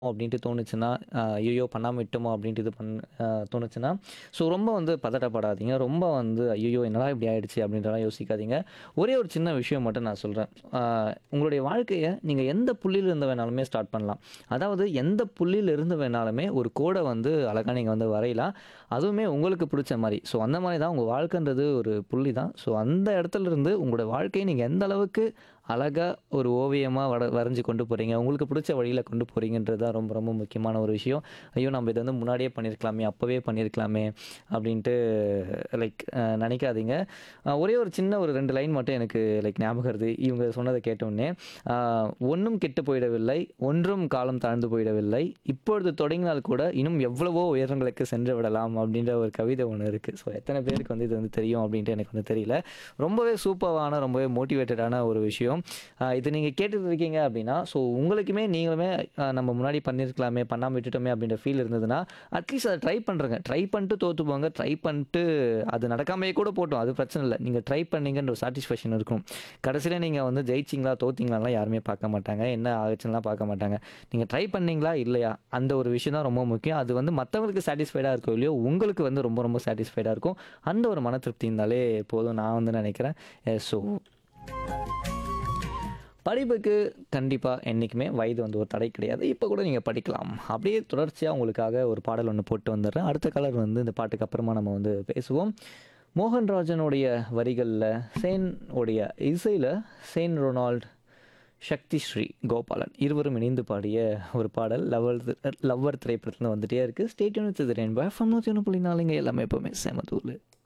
அப்படின்ட்டு தோணுச்சுன்னா, அ ஐய்யயோ! பண்ணாம விட்டோமோ! அப்படின்ட்டு இது பண் அ தோணுச்சுன்னா, ஸோ ரொம்ப வந்து பதட்டப்படாதீங்க. ரொம்ப வந்து ஐய்யயோ! என்னடா இப்படி ஆயிடுச்சு அப்படின்றலாம் யோசிக்காதீங்க. ஒரே ஒரு சின்ன விஷயம் மட்டும் நான் சொல்றேன். அ உங்களுடைய வாழ்க்கைய நீங்க எந்த புள்ளியில இருந்து வேணாலுமே ஸ்டார்ட் பண்ணலாம். அதாவது எந்த புள்ளியில இருந்து வேணாலுமே ஒரு கோட வந்து அழகா நீங்க வந்து வரையலாம். அதுவுமே உங்களுக்கு புடிச்ச மாரி. ஸோ அந்த மாரி தான் உங்க வாழ்க்கைன்றது ஒரு புள்ளி தான். ஸோ அந்த இடத்துல இருந்து உங்களோட வாழ்க்கைய நீங்க எந்த அளவுக்கு அழகா ஒரு ஓவியமா வட வரைஞ்சு கொண்டு போறீங்க, உங்களுக்கு புடிச்ச வழியில கொண்டு போறீங்கன்றது தான் ரொம்ப ரொம்ப முக்கியமான ஒரு விஷயம். ஐயோ! நம்ம இத வந்து முன்னாடியே பண்ணியிருக்கலாமே, அப்பவே பண்ணியிருக்கலாமே அப்படின்ட்டு லைக் அ நெனைக்காதீங்க. அ ஒரே ஒரு சின்ன ஒரு 2 லைன் மட்டும் எனக்கு லைக் ஞாபகம் வருது. இவங்க சொன்னத கேட்டோனே. அ "ஒண்ணும் கெட்டு போயிடவில்லை, ஒன்றும் காலம் தாழ்ந்து போயிடவில்லை. இப்பொழுது தொடங்கினால் கூட இன்னும் எவ்வளவோ உயரங்களுக்கு சென்று விடலாம்." அப்படின்ற ஒரு கவிதை ஒண்ணு இருக்கு. ஸோ எத்தன பேருக்கு வந்து இது வந்து தெரியும் அப்படின்ட்டு எனக்கு வந்து தெரியல. ரொம்பவே சூப்பர்வான, ரொம்பவே மோட்டிவேட்டடான ஒரு விஷயம். அ இது நீங்க கேட்டுட்டு இருக்கீங்க அப்படின்னா, ஸோ உங்களுக்குமே நீங்களுமே அ நம்ம முன்னாடி பண்ணியிருக்கலாமே, பண்ணாம விட்டுட்டோமே அப்படின்ற ஃபீல் இருந்ததுன்னா, அட்லீஸ்ட் அத ட்ரை பண்றங்க. ட்ரை பண்ணிட்டு தோத்து போங்க. ட்ரை பண்ணிட்டு அது நடக்காமயே கூட போட்டும். அது பிரச்சனை இல்ல. நீங்க ட்ரை பண்ணீங்கன்ற ஒரு சாட்டிஸ்ஃபேக்ஷன் இருக்கும். கடைசியில நீங்க வந்து ஜெயிச்சீங்களா, தோத்தீங்களான்லாம் யாருமே பார்க்க மாட்டாங்க. என்ன ஆச்சுன்னுலாம் பார்க்க மாட்டாங்க. நீங்க ட்ரை பண்ணீங்களா, இல்லையா? அந்த ஒரு விஷயம் தான் ரொம்ப முக்கியம். அது வந்து மத்தவங்களுக்கு சாட்டிஸ்ஃபைடா இருக்கோ இல்லையோ, உங்களுக்கு வந்து ரொம்ப ரொம்ப சாட்டிஸ்ஃபைடா இருக்கும். அந்த ஒரு மன திருப்தி இருந்தாலே போதும் நான் வந்து நெனைக்கிறேன். எ ஸோ படிப்புக்கு கண்டிப்பா என்னைக்குமே வயது வந்து ஒரு தடை கிடையாது. இப்ப கூட நீங்க படிக்கலாம். அப்படியே தொடர்ச்சியா உங்களுக்காக ஒரு பாடல் ஒண்ணு போட்டு வந்துடுறேன். அடுத்த காலர் வந்து இந்த பாட்டுக்கு அப்புறமா நம்ம வந்து பேசுவோம். மோகன்ராஜனுடைய வரிகள்ல, சேன் உடைய இசையில சேன் ரொனால்ட், சக்தி ஸ்ரீ கோபாலன் இருவரும் இணைந்து பாடிய ஒரு பாடல் லவர் லவ்வர் திரைப்படத்துல வந்துட்டே இருக்கு. Stay tuned with rainbow FM 101.4 இங்க எல்லாமே எப்பவுமே செம தூளு.